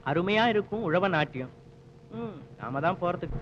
அருமையா இருக்கும் உழவ நாட்டியம் ம், நாம தான் போறதுக்கு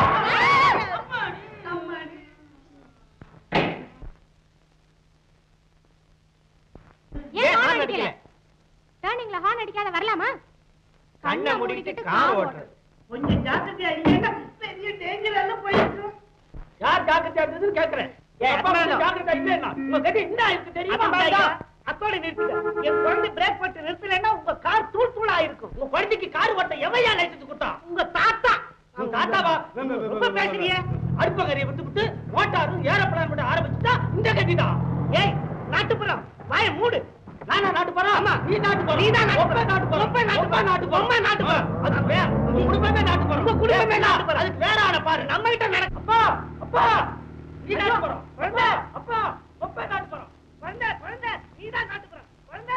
ஏன் horn ஹார்ன் அடிக்கல? அடிக்கல டர்னிங்ல ஹார்ன் அடிக்காத வரலாமா கண்ணை மூடிக்கிட்டு கார் ஓட்டுறது கொஞ்சம் ஜாக்கிரதையா இல்லைன்னா பெரிய டேஞ்சர் எல்லாம் போயிருக்கு யார் ஜாக்கிரதையா இருந்ததுன்னு கேக்குறேன் என் அப்பா வந்து ஜாக்கிரதையா இல்லைன்னா உங்க கட்டி என்ன இருக்கு தெரியுமா ஐயா, அத்தோட நிறுத்துங்க என் குழந்தை பிரேக் போட்டு நிறுத்தலைன்னா உங்க கார் தூள் தூளா இருக்கும் உங்க குழந்தைக்கு கார் ஓட்ட எவையா லைசன்ஸ் கொடுத்தா உங்க தாத்தா உங்க தாத்தாவா ரொம்ப பேசுறிய அடுப்பங்கரையை விட்டு விட்டு மோட்டாரும் ஏரோப்ளான் மட்டும் ஆரம்பிச்சுட்டா இந்த கதிதான் ஏய் நாட்டுப்புறம் வாய மூடு நானா நாட்டுப்புறம் ஆமா நீ நாட்டுப்புறம் நீ தான் நாட்டுப்புறம் நாட்டுப்புறம் ரொம்ப நாட்டுப்புறம் நாட்டுப்புறம் ரொம்ப நாட்டுப்புறம் அது வேற உங்க குடும்பமே நாட்டுப்புறம் உங்க குடும்பமே நாட்டுப்புறம் அதுக்கு வேற ஆள பாரு நம்ம கிட்ட நடக்க அப்பா அப்பா நீ நாட்டுப்புறம் குழந்தை அப்பா ரொம்ப நாட்டுப்புறம் குழந்தை குழந்தை நீ தான் நாட்டுப்புறம் குழந்தை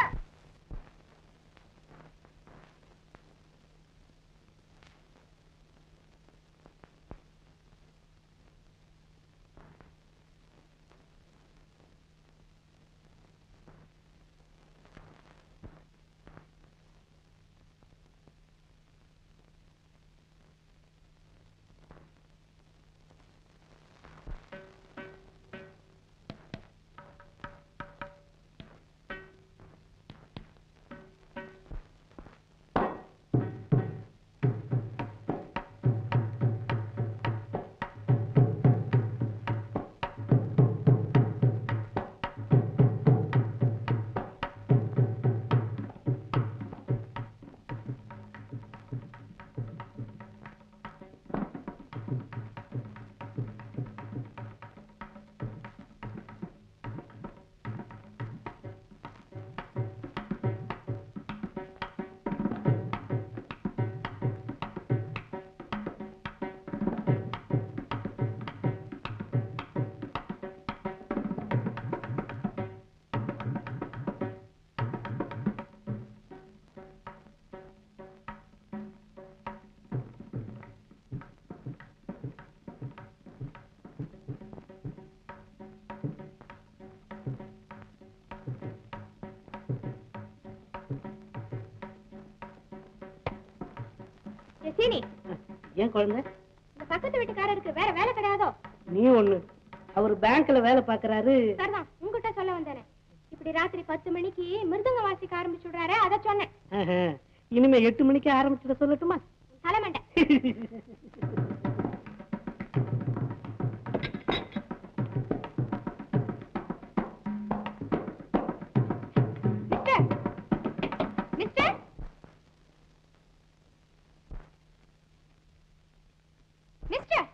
சீனி ஏன் குழந்தை இந்த பக்கத்து வீட்டுக்காரருக்கு வேற வேலை கிடையாதோ நீ ஒண்ணு அவர் பேங்க்ல வேலை பாக்குறாரு சரிதான் உங்ககிட்ட சொல்ல வந்தேனே இப்படி ராத்திரி பத்து மணிக்கு மிருதங்க வாசிக்க ஆரம்பிச்சு விடுறாரு அதை சொன்னேன் ஆஹா. இனிமே எட்டு மணிக்கு ஆரம்பிச்சுட சொல்லட்டுமா தலைமண்டை மிஸ்டர் மிஸ்டர் மிஸ்டர்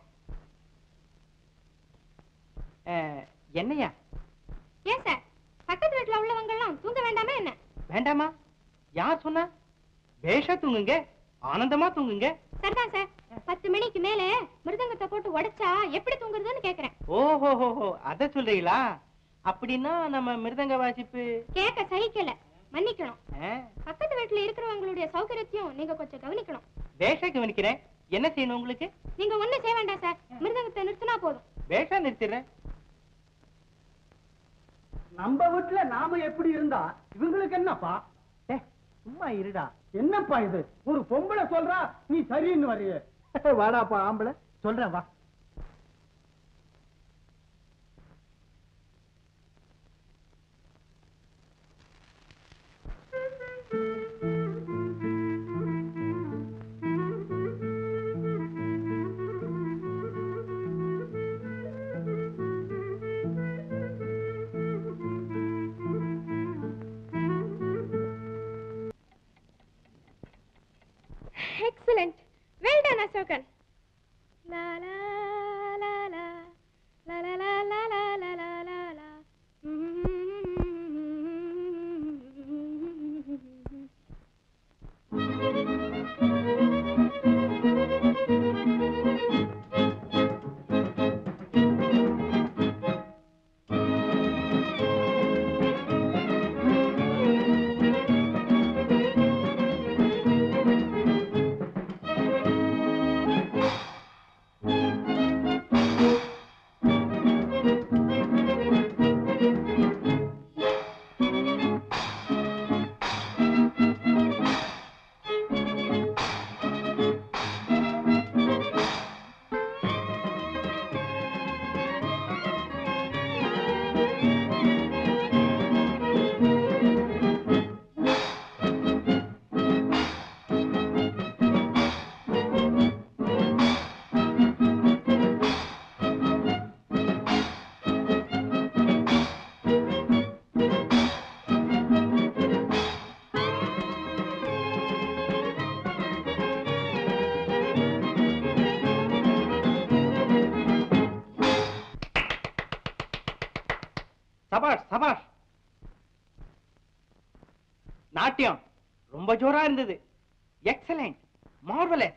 அஹ், என்னையா ஏன் சார் பக்கத்து வீட்டுல உள்ளவங்க எல்லாம் தூங்க வேண்டாமா என்ன வேண்டாமா யார் சொன்னா பேஷா தூங்குங்க ஆனந்தமா தூங்குங்க சரிதான் சார் பத்து மணிக்கு மேல மிருதங்கத்தை போட்டு உடைச்சா எப்படி தூங்குறதுன்னு கேக்குறேன் ஓஹோ அத சொல்றீங்களா அப்படின்னா நம்ம மிருதங்க வாசிப்பு கேட்க சகிக்கல மன்னிக்கணும் அஹ், பக்கத்து வீட்டுல இருக்கிறவங்களுடைய சௌகரியத்தையும் நீங்க கொஞ்சம் கவனிக்கணும் பேஷா கவனிக்கிறேன் என்ன செய்யணும் உங்களுக்கு நீங்க ஒண்ணும் செய்ய வேண்டாம் சார் மிருதங்கத்தை நிறுத்தினா போதும் பேஷா நிறுத்திடுறேன் நம்ம வீட்டுல நாம எப்படி இருந்தா இவங்களுக்கு என்னப்பா டேய், சும்மா இருடா என்னப்பா இது ஒரு பொம்பளை சொல்றா நீ சரின்னு வரைய வாடாப்பா ஆம்பளை சொல்றேன் வா எக்ஸலண்ட் வெல் டன் அசோகன் லா லா லா லா லா லா லா லா லா லா லா லா லா Thank சபாஷ் சபாஷ் நாட்டியம் ரொம்ப ஜோரா இருந்தது எக்ஸலண்ட் மார்வலஸ்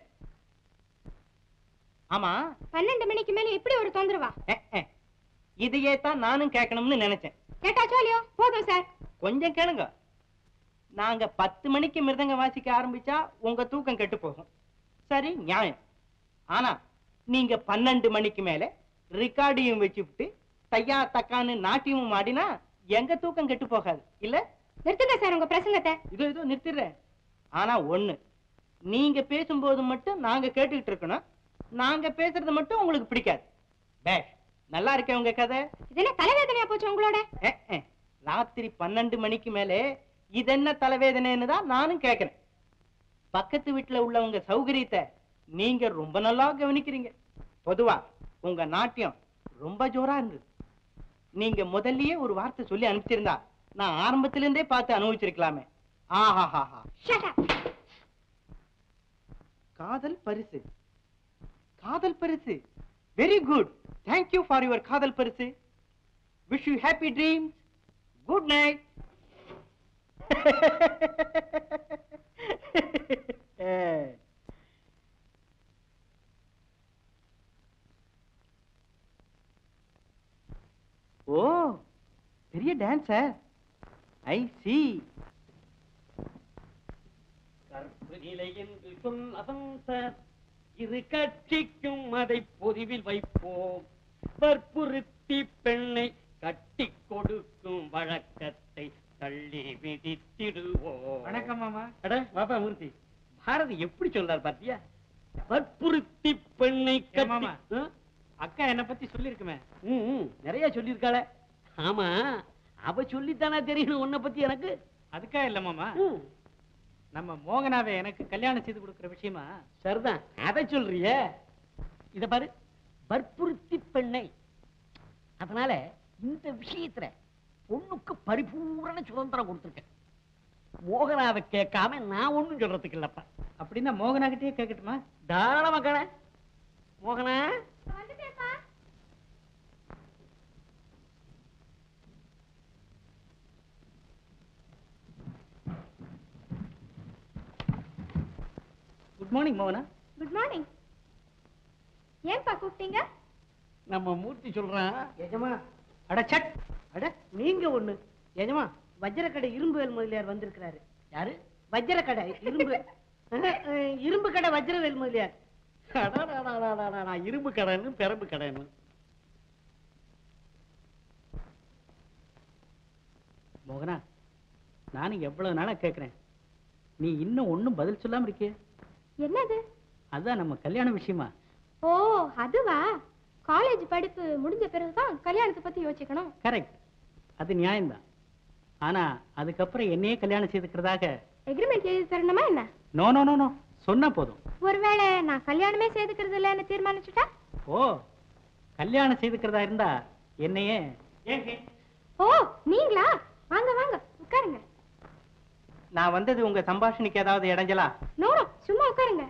ஆமா பன்னெண்டு மணிக்கு மேல எப்படி ஒரு தொந்தரவா அஹ், அஹ். இதையே தான் நானும் கேட்கணும்னு நினைச்சேன் கேட்டாச்சோ இல்லையோ போதும் சார் கொஞ்சம் கேளுங்க நாங்க பத்து மணிக்கு மிருதங்க வாசிக்க ஆரம்பிச்சா உங்க தூக்கம் கெட்டு போகும் சரி நியாயம் ஆனா நீங்க பன்னெண்டு மணிக்கு மேல ரெக்கார்டையும் வச்சுவிட்டு தையா தக்கான்னு நாட்டியமும் ஆடினா எங்க தூக்கம் கெட்டு போகாது இல்ல நிறுத்துங்க சார் உங்க பிரசங்கத்தை இதோ இதோ நிறுத்திடுறேன் ஆனா ஒண்ணு நீங்க பேசும்போது மட்டும் நாங்க கேட்டுக்கிட்டு இருக்கணும் நாங்க பேசுறது மட்டும் உங்களுக்கு பிடிக்காது பேஷ் நல்லா இருக்கே உங்க கதை இது என்ன தலைவேதனையா போச்சு உங்களோட அஹ், அஹ். ராத்திரி பன்னெண்டு மணிக்கு மேலே இது என்ன தலைவேதனைன்னு தான் நானும் கேட்கிறேன் பக்கத்து வீட்டுல உள்ளவங்க சௌகரியத்தை நீங்க ரொம்ப நல்லா கவனிக்கிறீங்க பொதுவா உங்க நாட்டியம் ரொம்ப ஜோரா இருந்தது நீங்க முதல்லயே ஒரு வார்த்தை சொல்லி அனுப்பிச்சிருந்தா நான் ஆரம்பத்துல இருந்தே பார்த்து அனுபவிச்சிருக்கலாமே ஆஹாஹாஹா Shut up. காதல் பரிசு காதல் பரிசு very good thank you for your காதல் பரிசு wish you happy dreams good night oh பெரிய டான்ஸர் ஐ சி கற்பு நிலை என்று சொல் அசந்த இரு கட்சிக்கும் அதை பொதுவில் வைப்போம் வற்புறுத்தி பெண்ணை கட்டி கொடுக்கும் வழக்கத்தை தள்ளி விதித்திடுவோம் வணக்கம் மாமா அட பாப்பா மூர்த்தி பாரதி எப்படி சொல்றார் பாத்தியா வற்புறுத்தி பெண்ணை கட்டி மாமா. ஆ? அக்கா என்ன பத்தி சொல்லிருக்குமே ம், ம், நிறைய சொல்லியிருக்காளே ஆமா அவ சொல்லித்தானா தெரியணும் உன்னை பத்தி எனக்கு அதுக்கா இல்ல மாமா ம், நம்ம மோகனாவை எனக்கு கல்யாணம் செய்து கொடுக்கிற விஷயமா சரிதான் அதை சொல்றியே இத பாரு வற்புறுத்தி பெண்ணை அதனால இந்த விஷயத்துல பொண்ணுக்கு பரிபூரண சுதந்திரம் கொடுத்துருக்கேன் மோகனாவை கேட்காம நான் ஒண்ணும் சொல்றதுக்கு இல்லப்பா அப்படின்னா மோகனா கிட்டே கேட்கட்டுமா தாராளமா காண மோகனா வந்துட்டேன்ப்பா குட் மார்னிங் மோகனா குட் மார்னிங் ஏன்பா கூப்பிட்டீங்க நம்ம மூர்த்தி சொல்றான் எஜமா அட சட் அட நீங்க ஒண்ணு எஜமா வஜ்ரக்கடை இரும்பு வேல் முதலியார் வந்திருக்கிறாரு யாரு வஜ்ரக்கடை இரும்பு அஹ், அஹ், இரும்பு கடை வஜ்ரவேல் முதலியார் அடாடாடாடாடாடா, இரும்பு கடைன்னு பெரம்பு கடைன்னு மோகனா நானும் எவ்வளவு நாளா கேக்குறேன் நீ இன்னும் ஒண்ணும் பதில் சொல்லாம இருக்கே என்னது அதான் நம்ம கல்யாண விஷயமா ஓ அதுவா காலேஜ் படிப்பு முடிஞ்ச பிறகுதான் கல்யாணத்தை பத்தி யோசிக்கணும் கரெக்ட் அது நியாயம்தான் ஆனா அதுக்கப்புறம் என்னையே கல்யாணம் செய்துக்கிறதாக எக்ரிமெண்ட் எழுதி தரணுமா என்ன நோ நோ நோ நோ சொன்னா போதும் ஒருவேளை நான் கல்யாணமே செய்துக்கிறது இல்லைன்னு தீர்மானிச்சுட்டா ஓ கல்யாணம் செய்துக்கிறதா இருந்தா என்னையே ஓ நீங்களா வாங்க வாங்க உட்காருங்க நான் வந்தது உங்க சம்பாஷணைக்கு ஏதாவது இடைஞ்சலா நோ நோ, சும்மா உட்காருங்க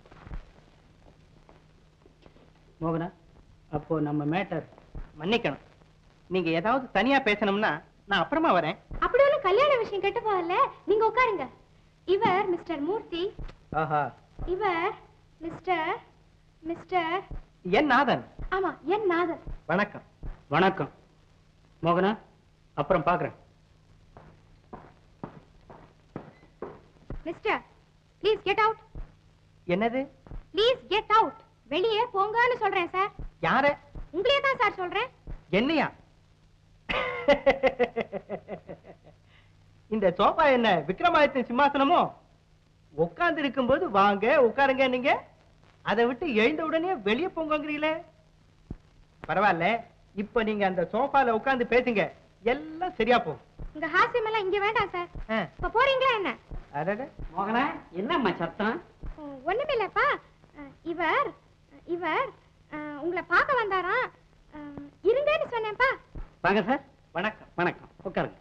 மோகனா அப்போ நம்ம மேட்டர் மன்னிக்கணும் நீங்க ஏதாவது தனியா பேசணும்னா நான் அப்புறமா வரேன் அப்படி ஒண்ணும் கல்யாண விஷயம் கெட்டு போகல நீங்க உட்காருங்க இவர் மிஸ்டர் மூர்த்தி ஆஹா இவர் மிஸ்டர் மிஸ்டர் என் நாதன் ஆமா என் நாதன் வணக்கம் வணக்கம் மோகனா அப்புறம் பார்க்கறேன் மிஸ்டர் ப்ளீஸ் கெட் அவுட் என்னது ப்ளீஸ் கெட் அவுட் வெளியே போங்கன்னு சொல்றேன் சார் யார உங்களையே தான் சார் சொல்றேன் என்னையா இந்த சோபா என்ன விக்ரமாதித்ய சிம்மாசனமோ உட்கார்ந்து இருக்கும்போது வாங்க உட்காருங்க நீங்க அதை விட்டு எழுந்த உடனே வெளியே போங்கங்கிறீங்களே பரவாயில்ல இப்ப நீங்க அந்த சோஃபால உட்கார்ந்து பேசுங்க எல்லாம் சரியா போகும் உங்க ஹாஸ்யம் எல்லாம் இங்க வேண்டாம் சார் ஆ, இப்ப போறீங்களா என்ன அடடே. மோகனா என்னம்மா சத்தம் ஒண்ணுமில்லப்பா அஹ், இவர் இவர் அஹ், உங்களை பார்க்க வந்தாராம் அஹ், இருங்கன்னு சொன்னேன்ப்பா வாங்க சார் வணக்கம் வணக்கம் உட்காருங்க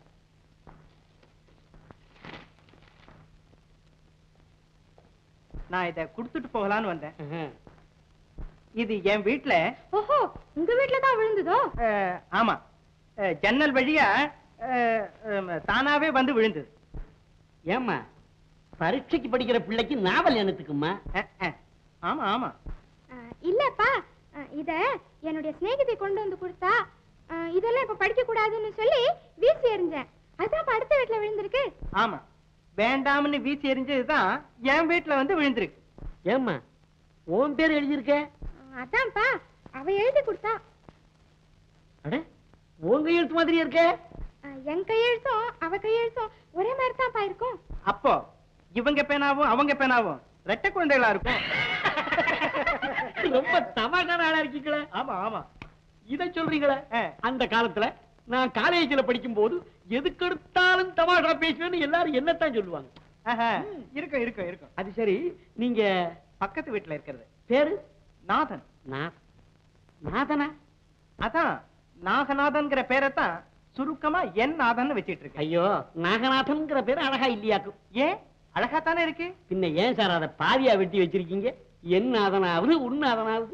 நான் இதை கொடுத்துட்டு போகலான்னு வந்தேன் ம்ஹும். இது என் வீட்டுல ஓஹோ உங்க வீட்ல தான் விழுந்ததோ அஹ், ஆமா அஹ், ஜன்னல் வழியா அஹ், அஹ், தானாவே வந்து விழுந்தது ஏம்மா பரீட்சைக்கு படிக்கிற பிள்ளைக்கு நாவல் என்னத்துக்குமா அஹ், அஹ். ஆமா ஆமா ஆ, இல்லப்பா ஆ, இத என்னுடைய சிநேகிதை கொண்டு வந்து கொடுத்தா ஆ, இதெல்லாம் இப்ப படிக்க கூடாதுன்னு சொல்லி வீசி எறிஞ்சேன் அதான் அடுத்த வீட்டுல விழுந்திருக்கு ஆமா வேண்டாம்னு வீசி எறிஞ்சதுதான் என் வீட்டுல வந்து விழுந்திருக்கு ஏம்மா உன் பேர் எழுதியிருக்க ஆ, அதான்ப்பா அவ எழுதி கொடுத்தா அட உன் கையெழுத்து மாதிரி இருக்க ஆ, என் கையெழுத்தும் அவ கையெழுத்தும் ஒரே மாதிரி தான்ப்பா இருக்கும் அப்போ இவங்க பேனாவும் அவங்க பேனாவும் ரெட்டை குழந்தைகளா இருக்கும் ரொம்ப தமாஷான ஆளா இருக்கீங்களே ஆமா ஆமா இத சொல்றீங்களே ஆ. அந்த காலத்துல நான் காலேஜ்ல படிக்கும் போது எதுக்கெடுத்தாலும் தமாஷா பேசுவேன்னு எல்லாரும் என்னத்தான் சொல்லுவாங்க ஆஹா, இருக்கும் இருக்கும் இருக்கும் அது சரி நீங்க பக்கத்து வீட்டுல இருக்கிறது பேரு நாதன் நா- நாதனா அதான் நாகநாதன்ங்கிற பேரைத்தான் சுருக்கமா என் நாதன் வச்சிட்டு இருக்கேன் ஐயோ நாகநாதன்ங்கிற பேரு அழகா இல்லையாக்கும் ஏன் அழகா தானே இருக்கு பின்ன ஏன் சார் அதை பாதியா வெட்டி வச்சிருக்கீங்க என் நாதனாவது உன் நாதனாவது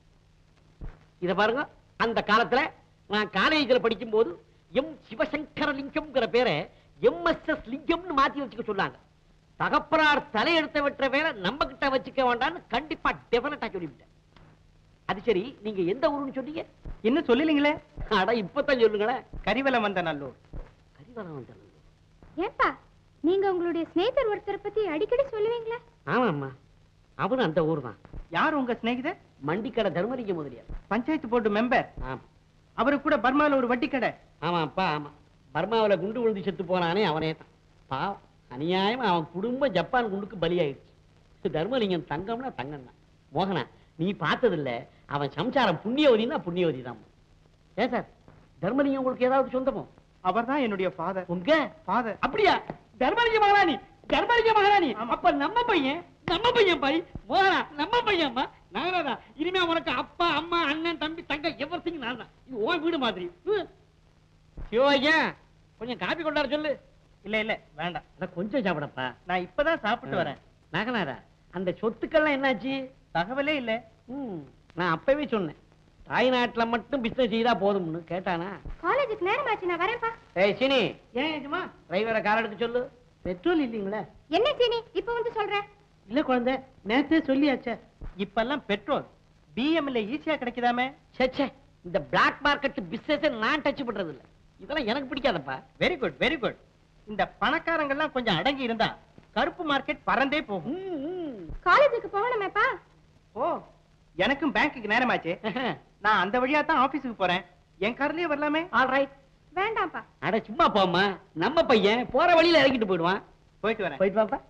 இத பாருங்க அந்த காலத்துல நான் காலேஜ்ல படிக்கும் போது எம் சிவசங்கர லிங்கம்ங்கிற பேரை எம்எஸ்எஸ் லிங்கம்னு மாத்தி வச்சுக்க சொன்னாங்க தகப்பனார் தலையெடுத்த விட்டுற வேலை நம்ம கிட்ட வச்சுக்க வேண்டாம்னு கண்டிப்பா டெபினட்டா சொல்லிவிட்டேன் அது சரி நீங்க எந்த ஊருன்னு சொன்னீங்க இன்னும் சொல்லலீங்களே அட இப்பதான் சொல்லுங்களேன் கரிவலம் வந்த நல்லூர் கரிவலம் வந்தேன் ஏன்பா நீங்க உங்களுடைய சிநேகிதர் ஒருத்தரை பத்தி அடிக்கடி சொல்லுவீங்களே ஆமாம்மா அவனும் அந்த ஊர் தான் யார் உங்க சிநேகிதர் மண்டிக்கடை தர்மலிங்க முதலியார் பஞ்சாயத்து போர்டு மெம்பர் ஆமா அவரு கூட பர்மால ஒரு வட்டி கடை ஆமாப்பா ஆமா பர்மாவுல குண்டு விழுந்து செத்து போனானே அவனே தான் பாவம் அநியாயமா அவன் குடும்பம் ஜப்பான் குண்டுக்கு பலியாயிடுச்சு தர்மலிங்கம் தங்கம்னா தங்கம் தான் மோகனா நீ பார்த்ததில்ல அவன் சம்சாரம் புண்ணியவதினா புண்ணியவதி தான் ஏன் சார் தர்மலிங்கம் உங்களுக்கு ஏதாவது சொந்தமோ அவர்தான் என்னுடைய ஃபாதர் உங்க ஃபாதர் அப்படியா தர்மலிங்க மகாராணி தர்மலிங்க மகாராணி ஆமா. அப்ப நம்ம பையன் நம்ம பையன் பாய் மோகனா நம்ம பையன்ப்பா நாங்கடா இனிமே உனக்கு அப்பா அம்மா அண்ணன் தம்பி தங்க எவ்வளவு நான் தான் இது உன் வீடு மாதிரி ஹம். சிவாய்யா கொஞ்சம் காபி கொண்டாட சொல்லு இல்ல இல்ல வேண்டாம் அட கொஞ்சம் சாப்பிடப்பா நான் இப்பதான் சாப்பிட்டு வரேன் நாகனாரா அந்த சொத்துக்கள்லாம் என்னாச்சு தகவலே இல்ல ம், நான் அப்பவே சொன்னேன் தாய்நாட்டுல மட்டும் பிசினஸ் செய்தா போதும்னு கேட்டானா காலேஜுக்கு நேரமாச்சு நான் வரேன்ப்பா ஏய் சீனி ஏன் ஏஜமா டிரைவரை கார் எடுக்க சொல்லு பெட்ரோல் இல்லைங்களே என்ன சீனி இப்ப வந்து சொல்ற இல்ல குழந்தை நேத்தே சொல்லியாச்சே இப்பெல்லாம் பெட்ரோல் பிஎம்ல ஈஸியா கிடைக்குதாமே ச்சே ச்சே இந்த பிளாக் மார்க்கெட் பிசினஸ் நான் டச் பண்றது இல்ல இதெல்லாம் எனக்கு பிடிக்காதப்பா வெரி குட் வெரி குட் இந்த பணக்காரங்க எல்லாம் கொஞ்சம் அடங்கி இருந்தா கருப்பு மார்க்கெட் பறந்தே போகும் ம், ம். காலேஜுக்கு போகணுமேப்பா ஓ எனக்கும் பேங்க்குக்கு நேரமாச்சு நான் அந்த வழியா தான் ஆபீஸுக்கு போறேன் என் கார்லயே வரலாமே ஆல் ரைட் வேண்டாம்ப்பா அட சும்மா போம்மா நம்ம பையன் போற வழியில இறங்கிட்டு போயிடுவான் போயிட்டு வரேன் போயிட்டு வாப்பா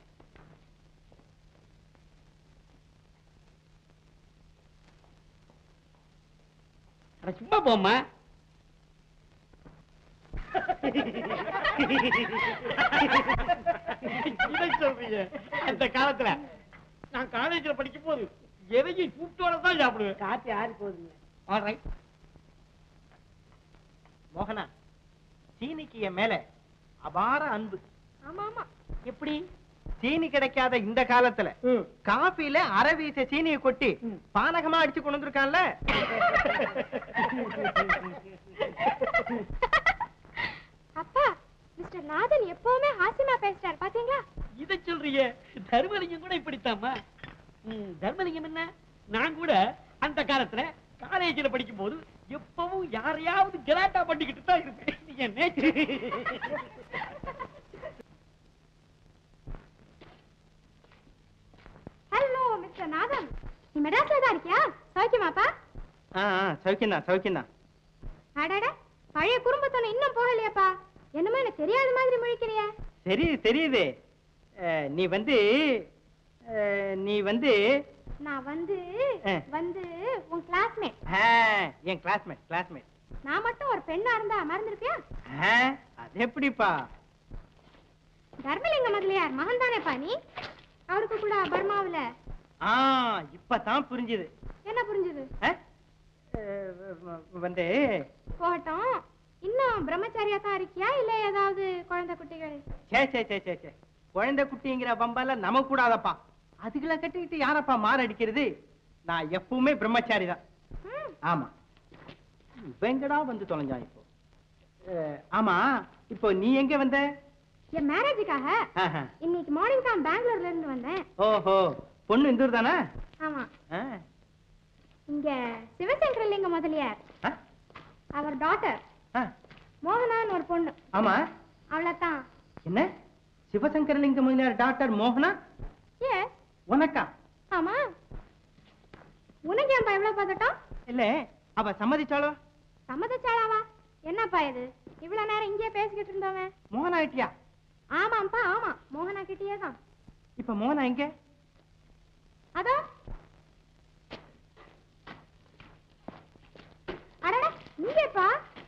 அட சும்மா போம்மா இதை சொல்றீங்க அந்த காலத்துல நான் காலேஜ்ல படிக்கும் போது எதையும் கூட்டோட தான் சாப்பிடுவேன் காப்பி ஆறி போகுதுங்க ஆல் ரைட் மோகனா சீனிக்கு என் மேல அபார அன்பு ஆமா ஆமா எப்படி சீனி கிடைக்காத இந்த காலத்துல ம். காபில அரை வீச சீனியை கொட்டி ம். பானகமா அடிச்சு கொண்டு வந்திருக்கான்ல அப்பா மிஸ்டர் நாதன் எப்பவுமே ஹாஸ்யமா பேசுறாரு பாத்தீங்களா இத சொல்றீங்க தர்மலிங்கம் கூட இப்படித்தாம்மா ம், தர்மலிங்கம் என்ன நான் கூட அந்த காலத்துல காலேஜ்ல படிக்கும் போது எப்பவும் யாரையாவது கலாட்டா பண்ணிக்கிட்டு தான் இருப்பேன் இது என் nature. ஹலோ மிஸ்டர் நாதன் நீ மெட்ராஸ்ல தான் இருக்கியா சௌக்கியமாப்பா ஆ ஆ, சௌக்கியம்தான் சௌக்கியம்தான் அடட பழைய குடும்பத்தனம் இன்னும் போகலையாப்பா என்னமோ எனக்கு தெரியாத மாதிரி முழிக்கிறியே தெரியுது தெரியுது அஹ், நீ வந்து அஹ், நீ வந்து நான் வந்து ஆ. வந்து உன் கிளாஸ்மேட் ஆ, என் கிளாஸ்மேட் கிளாஸ்மேட் நான் மட்டும் ஒரு பெண்ணா இருந்தா மறந்துருப்பியா அது எப்படிப்பா தர்மலிங்க முதலியார் மகன் தானேப்பா நீ அவருக்கு கூட பர்மாவுல ஆ இப்பதான் புரிஞ்சுது என்ன புரிஞ்சுது அஹ், அஹ், வந்து போகட்டும் இன்னும் பிரம்மச்சாரியா தான் இருக்கியா இல்ல ஏதாவது குழந்தை குட்டிகள் சே சே சே சே சே குழந்தை குட்டிங்கிற பம்பால நமக்கு கூடாதப்பா அதுகளை கட்டிக்கிட்டு யாரப்பா மாரடிக்கிறது நான் எப்பவுமே பிரம்மச்சாரி தான் ம், ஆமா வெங்கடா வந்து தொலைஞ்சான் இப்போ அஹ், ஆமா இப்போ நீ எங்க வந்த என் மேரேஜுக்காக ஆஹா. இன்னைக்கு மார்னிங் தான் பெங்களூர்ல இருந்து வந்தேன் ஓஹோ பொண்ணு இந்த ஊர் தானே ஆமா ஆ. இங்க சிவசங்கர லிங்க முதலியார் ஆ? அவர் டாட்டர் ஆ. மோகனான்னு ஒரு பொண்ணு ஆமா அவ்வளவுதான் என்ன சிவசங்கரலிங்க முதலியார் டாக்டர் மோகனா ஏ உனக்கா ஆமா உனக்கு ஏன்பா எவ்வளவு பதட்டம் இல்ல அவ சம்மதிச்சாளோ சம்மதிச்சாளாவா என்னப்பா இது இவ்வளவு நேரம் இங்கேயே பேசிக்கிட்டு இருந்தவன் மோகனா ஆயிட்டியா ஆமாப்பா ஆமா மோகனா கிட்டயே தான் இப்ப மோகனா எங்க அதோ அடடா இங்கேப்பா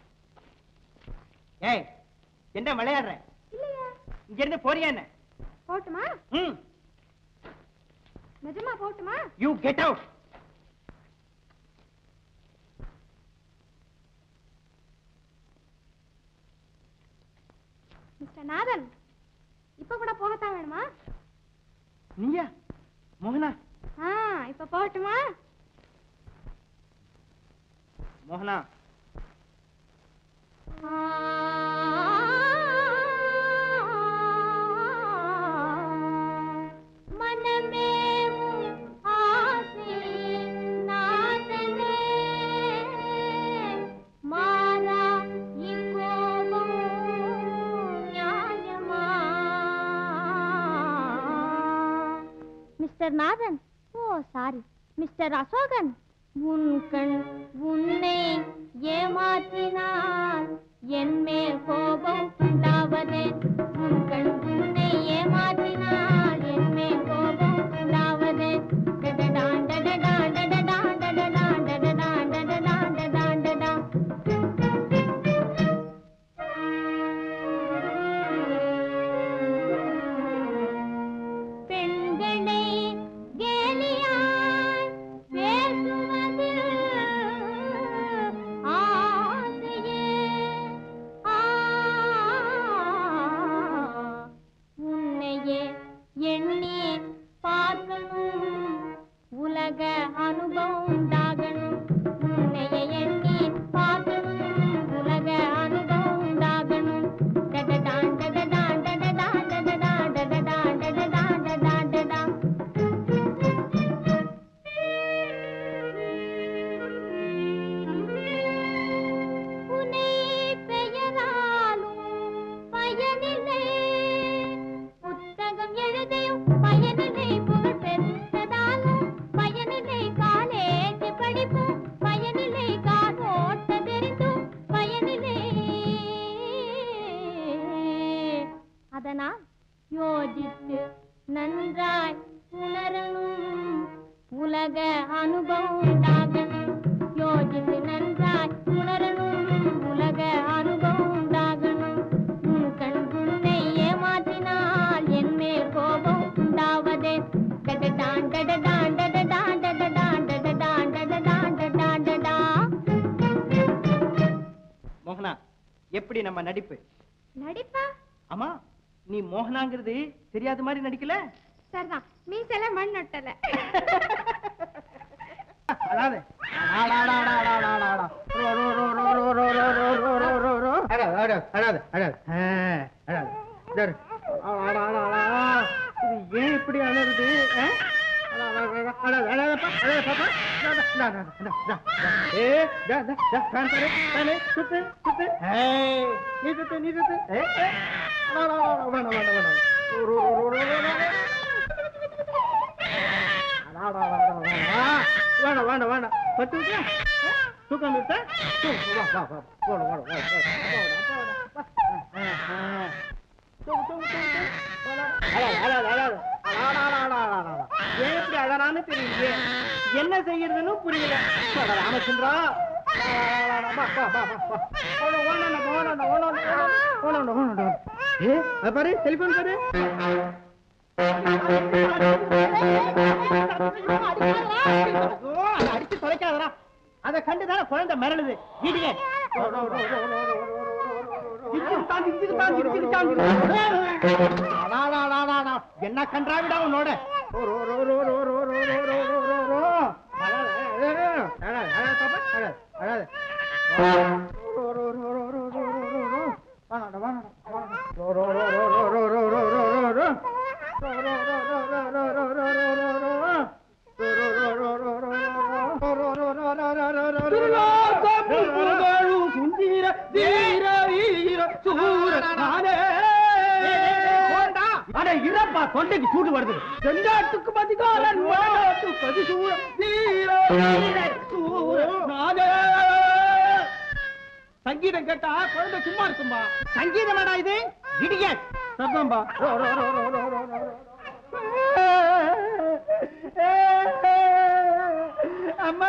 ஏய் என்ன விளையாடுற இல்லையா இங்க இருந்து போறியா என்ன போட்டுமா ம் நிஜமா போட்டுமா you get out mister Nathan இப்ப கூட போகத்தான் வேணுமா நீயா மோகனா ஆ இப்ப போகட்டுமா மோகனா மனமே ஆசை நாதனே மாறா இக்கோபம் நியாயமா mister Nathan oh sorry mister Ashokan உன் கண் உன்னை ஏமாற்றினால் என் மேல் கோபம் உண்டாவதே உன் கண் உன்னை ஏமாற்றினால் என் மேல் கோபம் உண்டாவதே டடடான் டடடான் டடடான் டடடான் டடடான் டடடான் டடடான் டடடான் பெண்களை கேலியாய் பேசுவதில் ஆசையே ஆ, உன்னையே எண்ணி பார்க்கணும் உலக அனுபவம் உண்டாகணும் உன்னையே எண்ணி பார்க்கணும் உலக அனுபவம் உண்டாகணும் டடடான் டடடான் டடடான் டடடான் டடடான் டடடான் டடடான் டடடான் உனை பெயராலும் பயனில்லை புத்தகம் எழுதியும் பயனில்லை புகழ் பெற்றதாலும் பயனில்லை காலேஜ் படிப்பும் பயனில்லை காதோட்ட தெரிந்தும் பயனில்லை அதனால் யோசித்து நன்றாய் உணரணும் உலக அனுபவம் உண்டாகணும் யோசித்து நன்றாய் உணரணும் உலக அனுபவம் உண்டாகணும் உன் கண் உன்னை ஏமாற்றினால் என் மேல் கோபம் உண்டாவதே டடடான் டடடான் டடடான் டடடான் டடடான் டடடான் டடடான் டடா மோகனா எப்படி நம்ம நடிப்பு நடிப்பா ஆமா நீ மோகனாங்கிறது தெரியாத மாதிரி நடிக்கல சரிதான் மீசல மண் நட்டல அதாவது அடாடாடாடாடாடாடா. ரோ, ரோ, ரோ, ரோ, ரோ, ரோ, ரோ, ரோ, ரோ, ரோ, ரோ, ரோ. அடாது, அடாது, அடாது, அடாது. ஆ, அடாது. இதாரு. அடாடாடாடா. இது ஏன் இப்படி அலறுது ஆ? அடாடாடாடா. அடாது, அடாதப்பா, அடாது, பாப்பா. டா, டா, டா, டா, டா, டா, டா. ஏ, டா, டா, டா, ஃபேன் பாரு, ஃபேனு, சுத்து, சுத்து. ஏய், நீ சுத்து, நீ சுத்து. ஏ, ஏ. அடாடாடாடா, வேணாம், வேணாம், வேணாம். ரோ, ரோ, ரோ, ரோ, ரோ, ரோ, ரோ. வேண்டாம் வேண்டாம் வேண்டாம் பத்து விட்டா தூக்கம் விட்டா வா வா வா போட போட போட போட ஏன் இப்படி அழறான்னு தெரியலையே என்ன செய்யறதுன்னு புரியல அட ராமச்சந்திரா ஏ பாரு செல்போன் பாரு ஐயோ, அதை அடிச்சு தொலைக்காதடா அதை கண்டுதானே குழந்தை மிரளுது வீட்டுக்கு என்ன கன்றாவிடா உன்னோட தொண்டைக்கு சூடு வருது தென்னாட்டுக்கு மதிகாரன் வடநாட்டு பதிசூர வீர வீர சூர நாதே. சங்கீதம் கேட்டா குழந்தை சும்மா இருக்கும்பா சங்கீதமாடா இது இடிய சத்தம்பா ரோ, ரோ, ரோ, ரோ, ரோ, ரோ, ரோ, ரோ. அம்மா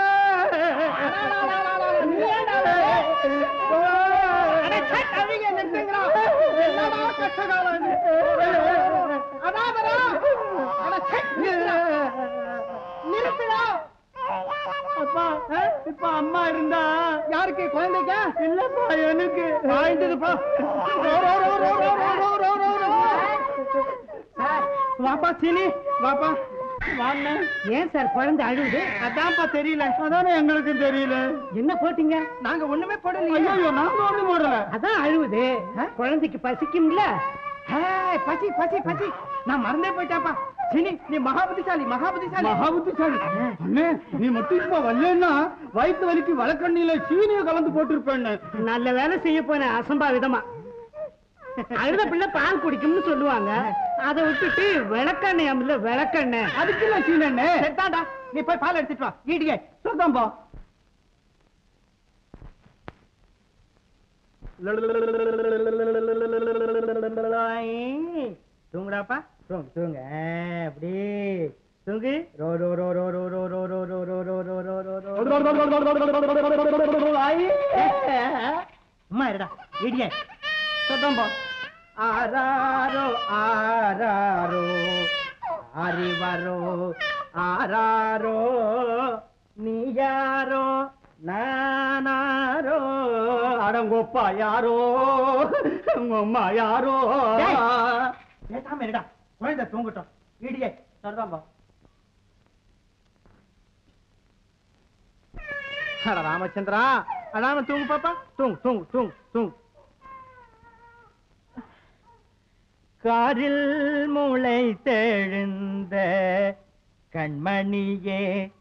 நீ ஏன்டா அட, சே, அவங்க நிறுத்துங்கடா. என்னடா கஷ்டகாலம் இது? அனாதரா? அட, சே, நிறுத்துடா. நிறுத்துடா. அப்பா இப்ப அம்மா இருந்தா யாருக்கு குழந்தைக்கா இல்லப்பா எனக்கு ஆயிட்டதுப்பா வாப்பா சீனி வாப்பா வாங்க ஏன் சார் குழந்தை அழுகுது அதான்ப்பா தெரியல அதானே எங்களுக்கு தெரியல என்ன போட்டீங்க நாங்க ஒண்ணுமே போடலையே ஐயோ நாங்க ஒண்ணும் போடல அதான் அழுகுது குழந்தைக்கு பசிக்கும்ல ஏய், பசி பசி பசி நான் மறந்தே போயிட்டாப்பா சினி நீ மகாபுத்திசாலி மகாபுத்திசாலி மகாபுத்திசாலி அண்ணே நீ மட்டும் இப்ப வரலன்னா வயிற்று வலிக்கு வழக்கண்ணில சீனிய கலந்து போட்டிருப்பேன்னு நல்ல வேலை செய்ய போன அசம்பாவிதமா அழுத பிள்ளை பால் குடிக்கும்னு சொல்லுவாங்க அதை விட்டுட்டு விளக்கெண்ணெய் அமில விளக்கெண்ணெய் அதுக்கு இல்ல சீனண்ணே சரிதான்டா நீ போய் பால் எடுத்துட்டு வா ஈடியே சொல்தாம்பா தூங்குடாப்பா தூங்கு தூங்க அப்படி தூங்கு ரோ ரோ ரோ ரோ ரோ ரோ ரோ ரோ ரோ ரோ ரோ ரோ ரோ ரோ ரோ அம்மா இருடா இடியே சத்தம்பா ஆராரோ ஆராரோ அறிவரோ ஆராரோ நீ யாரோ நானாரோ அடங்கோப்பா யாரோ உங்க அம்மா யாரோ பேசாம இருடா குழந்தை தூங்கட்டும் இடியே சரிதான்பா அட ராமச்சந்திரா அடாம தூங்கு பாப்பா தூங்கு தூங்கு தூங்கு தூங்கு காரில் முளை தெழுந்த கண்மணியே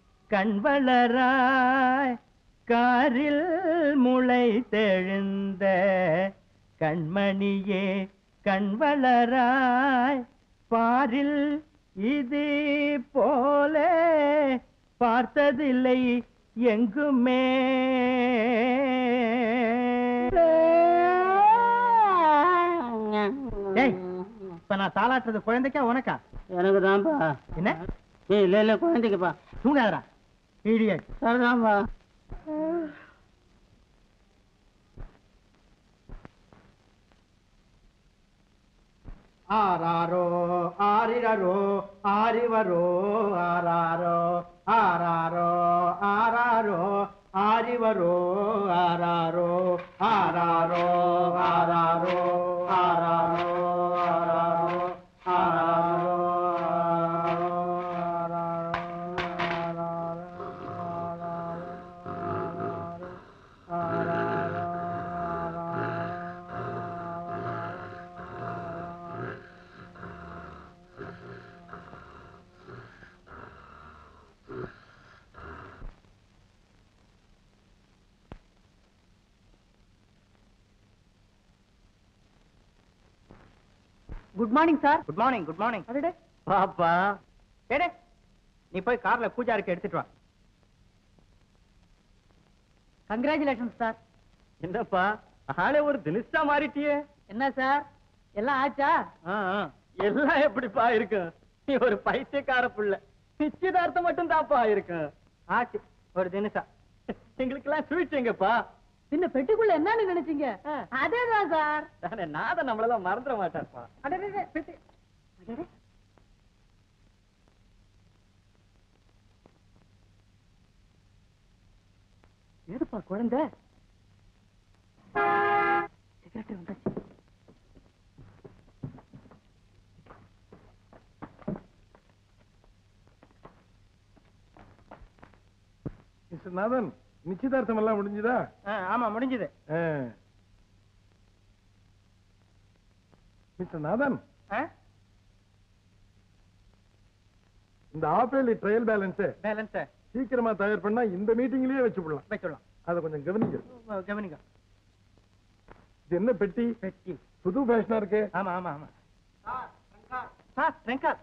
கண்வளராய் காரில் முளை தெழுந்த கண்மணியே கண்வளராய் பாரில் இது போல பார்த்ததில்லை எங்குமே டேய், இப்ப நான் தாளாட்டுறது குழந்தைக்கா உனக்கா எனக்கு தான்ப்பா என்ன இல்ல இல்ல குழந்தைக்குப்பா தூங்காதடா இடியட் சரிதான்ப்பா ஆராரோ ஆரிரரோ ஆரிவரோ ஆராரோ ஆராரோ ஆராரோ ஆரிவரோ ஆராரோ ஆராரோ ஆராரோ ஆராரோ ஆராரோ ஆராரோ good morning sir good morning good morning அடடே பாப்பா டேடே நீ போய் கார்ல பூஜாருக்கு எடுத்துட்டு வா கங்க்ராச்சுலேஷன் சார் என்னப்பா ஆளே ஒரு தினிஷா மாறிட்டியே என்ன சார் எல்லாம் ஆச்சா எல்லாம் எப்படிப்பா இருக்கு நீ ஒரு பைத்தியக்கார புள்ள நிச்சயதார்த்தம் மட்டும் தாப்பா இருக்கு ஆச்சு ஒரு தினிஷா எங்களுக்கு எல்லாம் ஸ்வீட் எங்கப்பா பின்ன பெட்டிக்குள்ள என்னன்னு நினைச்சீங்க அதேதான் சார் தானே நாத நம்மளெல்லாம் மறந்துட மாட்டார்ப்பா அடடே பெட்டி அடடே ஏதுப்பா குழந்தை செக்ரட்டரி வந்தாச்சு மிஸ்டர் நாதன் நிச்சயதார்த்தம் எல்லாம் முடிஞ்சுதா ஆமா முடிஞ்சது ஆ. மிஸ்டர் நாதன் இந்த ஆப்பேலி ட்ரையல் பேலன்ஸ் பேலன்ஸ் சீக்கிரமா தயார் பண்ணா இந்த மீட்டிங்லயே வச்சு விடலாம் வச்சுடலாம் அதை கொஞ்சம் கவனிங்க கவனிங்க இது என்ன பெட்டி பெட்டி புது ஃபேஷனா இருக்கு ஆமா ஆமா ஆமா சார் ட்ரெங்கால்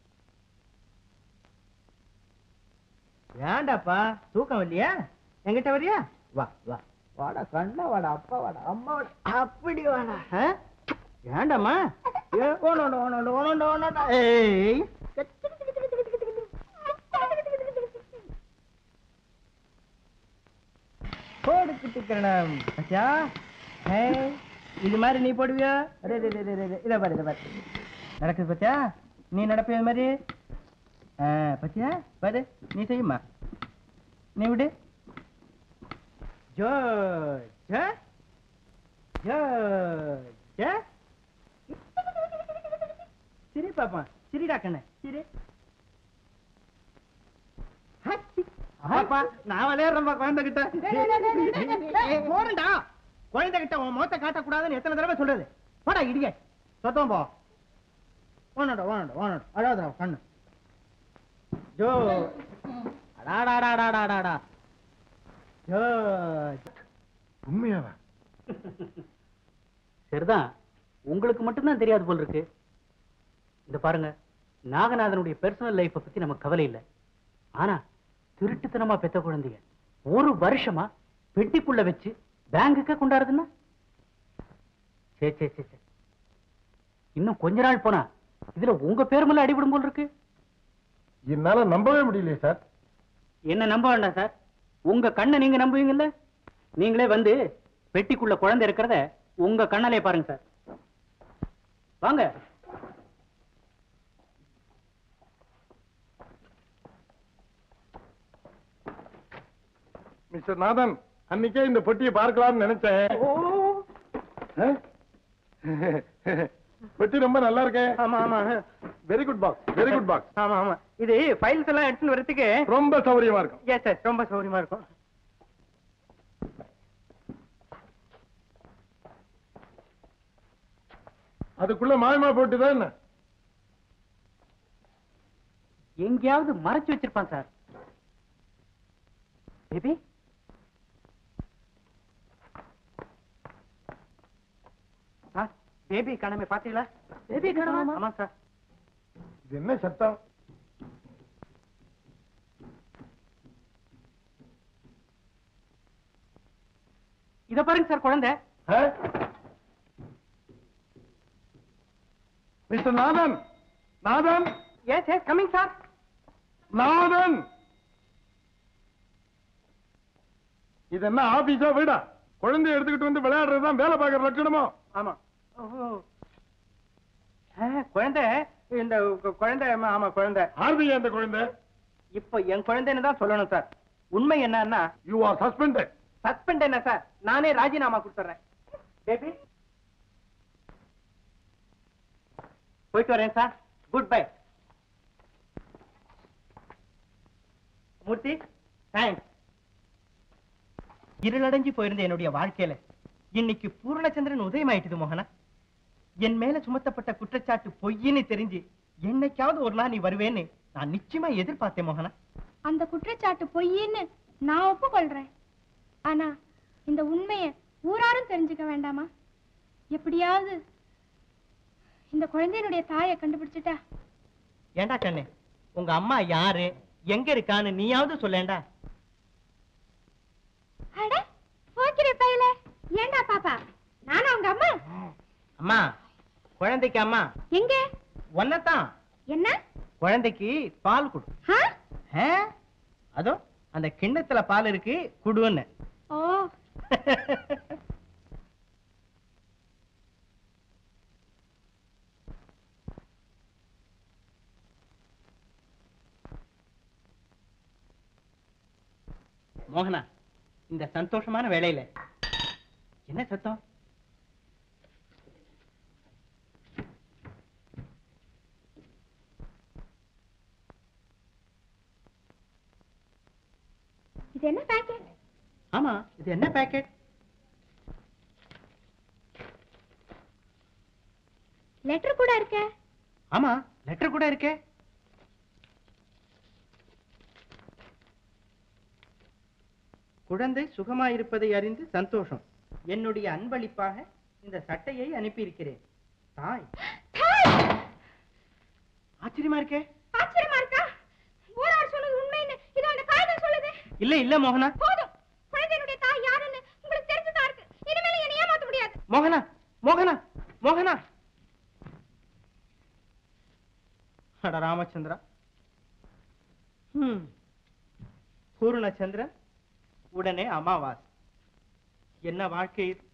ஏண்டாப்பா தூக்கம் இல்லையா என்கிட்ட வரியா வா வா வாடா கண்ணா வாடா அப்பா வாடா அம்மா வாடா அப்படி வாடா ஆ? ஏண்டாம்மா ஏ, ஓனோண்டு, ஓனோண்டு, ஓனோண்டு, ஓனோண்டு. ஏய் போடுக்கிட்டு கிரணம் பச்சா ஏய், இது மாதிரி நீ போடுவியா அரே, அரே, அரே, அரே, அரே. இதை பாரு இதை பாரு நடக்குது பச்சா நீ நடப்பிய இது மாதிரி ஆ, பச்சையா பாரு நீ செய்யுமா நீ விடு ஜோ ஜ ஜோ ஜ சிரி பாப்பா சிரிடா கண்ணு சிரி அப்பா நான் விளையாடுறேன்பா குழந்தைகிட்ட போறேன்டா குழந்தைகிட்ட உன் முகத்தை காட்டக்கூடாதுன்னு எத்தனை தடவை சொல்றது போடா இடிய சொத்தம் போ ஓனடா ஓனடா ஓனடா அழாதடா கண்ணு ஜோ அடாடாடாடாடாடா ஜோ உண்மையாவா சரிதான் உங்களுக்கு மட்டும்தான் தெரியாது போல் இருக்கு இந்த பாருங்க நாகநாதனுடைய பர்சனல் லைஃப்பை பத்தி நமக்கு கவலை இல்லை ஆனா திருட்டுத்தனமா பெத்த குழந்தைங்க ஒரு வருஷமா பெட்டிக்குள்ள வச்சு பேங்குக்கு கொண்டாடுதுன்னா சே சே சே சே. இன்னும் கொஞ்ச நாள் போனா இதுல உங்க பேர் மேல அடிபடும் போல் இருக்கு என்னால நம்பவே முடியலையே சார் என்ன நம்ப வேண்டாம் சார் உங்க கண்ணை நீங்க நம்புவீங்கல்ல நீங்களே வந்து பெட்டிக்குள்ள குழந்தை இருக்கிறத உங்க கண்ணாலே பாருங்க சார் வாங்க மிஸ்டர் நாதன் அன்னைக்கே இந்த பொட்டியை பார்க்கலாம்னு நினைச்சேன் ஆ? பொட்டி ரொம்ப நல்லா இருக்கே ஆமா ஆமா very good box very good box ஆமா ஆமா இது ஃபைல்ஸ் எல்லாம் எடுத்துன்னு வரதுக்கு ரொம்ப சௌகரியமா இருக்கும் எஸ் சார் ரொம்ப சௌகரியமா இருக்கும் அதுக்குள்ள மாயமா போட்டுதான் என்ன எங்கேயாவது மறைச்சு வச்சிருப்பான் சார் பேபி சார் பேபி காணாம பாத்தீங்களா பேபி காணாம ஆமா சார் இது என்ன சத்தம் இத பாருங்க சார் குழந்தை ஆ? Mister Nathan Nathan yes yes coming sir Nathan இது என்ன ஆபீஸா வீடா குழந்தைய எடுத்துக்கிட்டு வந்து விளையாடுறதுதான் வேலை பார்க்கற லட்சணமோ ஆமா ஓஹோ ஆ, குழந்தை இந்த கு- குழந்தை ஆமா, ஆமா குழந்தை ஆர்வியா அந்த குழந்தை இப்போ என் குழந்தைன்னு தான் சொல்லணும் சார் உண்மை என்னன்னா யூ ஆர் சஸ்பெண்டட் சஸ்பெண்ட் என்ன சார் நானே ராஜினாமா கொடுத்துறேன் பேபி போயிட்டு வரேன் sir good bye Murthy thanks இருளடைஞ்சு போயிருந்த என்னுடைய வாழ்க்கையில இன்னைக்கு பூர்ணச்சந்திரன் உதயமாயிட்டுது மோகனா என் மேல சுமத்தப்பட்ட குற்றச்சாட்டு பொய்ன்னு தெரிஞ்சு என்னைக்காவது ஒரு நாள் நீ வருவேன்னு நான் நிச்சயமா எதிர்பார்த்தேன் மோகனா அந்த குற்றச்சாட்டு பொய்ன்னு நான் ஒப்புக்கொள்றேன் ஆனா இந்த உண்மைய ஊராரும் தெரிஞ்சுக்க வேண்டாமா எப்படியாவது இந்த குழந்தையினுடைய தாயை கண்டுபிடிச்சிட்டா ஏண்டா கண்ணு உங்க அம்மா யாரு எங்க இருக்கான்னு நீயாவது சொல்லேண்டா அட போக்கிரி பையல ஏண்டா பாப்பா நானும் உங்க அம்மா அம்மா குழந்தைக்கு அம்மா எங்க ஒன்னதான் என்ன குழந்தைக்கு பால் கொடு ஆ? ஆ? அதோ அந்த கிண்ணத்துல பால் இருக்கு குடுன்னு ஓ மோகனா இந்த சந்தோஷமான வேளையில என்ன சத்தம் இது என்ன பாக்கெட் ஆமா இது என்ன பேக்கெட் லெட்டர் கூட இருக்கே ஆமா லெட்டர் கூட இருக்கே குழந்தை சுகமாயிருப்பதை அறிந்து சந்தோஷம் என்னுடைய அன்பளிப்பாக இந்த சட்டையை அனுப்பியிருக்கிறேன் தாய் ஆச்சரியமா இருக்கே ஆச்சரியமா இருக்கா ஊரார் சொன்னது உண்மைன்னு இது அந்த காகிதம் சொல்லுது இல்ல இல்ல மோகனா போதும் குழந்தையினுடைய தாய் யாருன்னு உங்களுக்கு தெரிஞ்சுதான் இருக்கு இனிமேல என்னை ஏமாத்த முடியாது மோகனா மோகனா மோகனா அட ராமச்சந்திரா ம் பூர்ணச்சந்திரன் உடனே அமாவாசை என்ன வாழ்க்கை இது